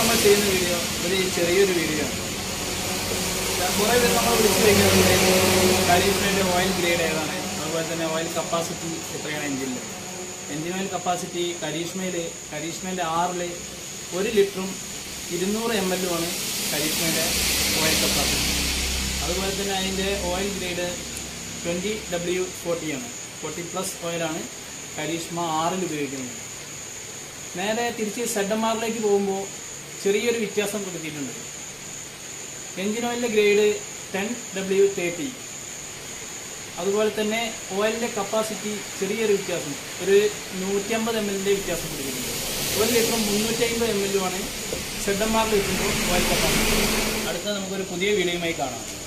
നമ്മൾ ചെയ്യുന്ന വീഡിയോ ഒരു ചെറിയൊരു വീഡിയോ ആണ് കുറേ പേര് നമ്മൾ വിളിച്ചു കഴിഞ്ഞിട്ടുണ്ട് കരീഷ്മയുടെ ഓയിൽ ഗ്രേഡ് ഏതാണ് അതുപോലെ തന്നെ ഓയിൽ കപ്പാസിറ്റി എത്രയാണ് എഞ്ചിനിൽ എഞ്ചിൻ ഓയിൽ കപ്പാസിറ്റി കരീഷ്മയിൽ കരീഷ്മേൻ്റെ ആറിൽ ഒരു ലിറ്ററും ഇരുന്നൂറ് എം എല്ലുമാണ് കരീഷ്മയുടെ ഓയിൽ കപ്പാസിറ്റി അതുപോലെ തന്നെ അതിൻ്റെ oil grade twenty W forty ആണ് ഫോർട്ടി പ്ലസ് ഓയിലാണ് കരീഷ്മ ആറിൽ ഉപയോഗിക്കുന്നത് നേരെ തിരിച്ച് സെഡ് എം ആറിലേക്ക് പോകുമ്പോൾ ചെറിയൊരു വ്യത്യാസം കൊടുത്തിട്ടുണ്ട് എഞ്ചിൻ ഓയിലിൻ്റെ ഗ്രേഡ് ടെൻ ഡബ്ല്യു തേർട്ടി അതുപോലെ തന്നെ ഓയിലിൻ്റെ കപ്പാസിറ്റി ചെറിയൊരു വ്യത്യാസം ഒരു നൂറ്റമ്പത് എം എല്ലിൻ്റെ വ്യത്യാസം കൊടുക്കുന്നുണ്ട് ഒരു ലിറ്റർ മുന്നൂറ്റി അമ്പത് എം എല്ലുമാണ് സെഡ് എം ആറിൽ വെക്കുമ്പോൾ ഓയിൽ കപ്പാസിറ്റി അടുത്ത നമുക്കൊരു പുതിയ വീഡിയോയുമായി കാണാം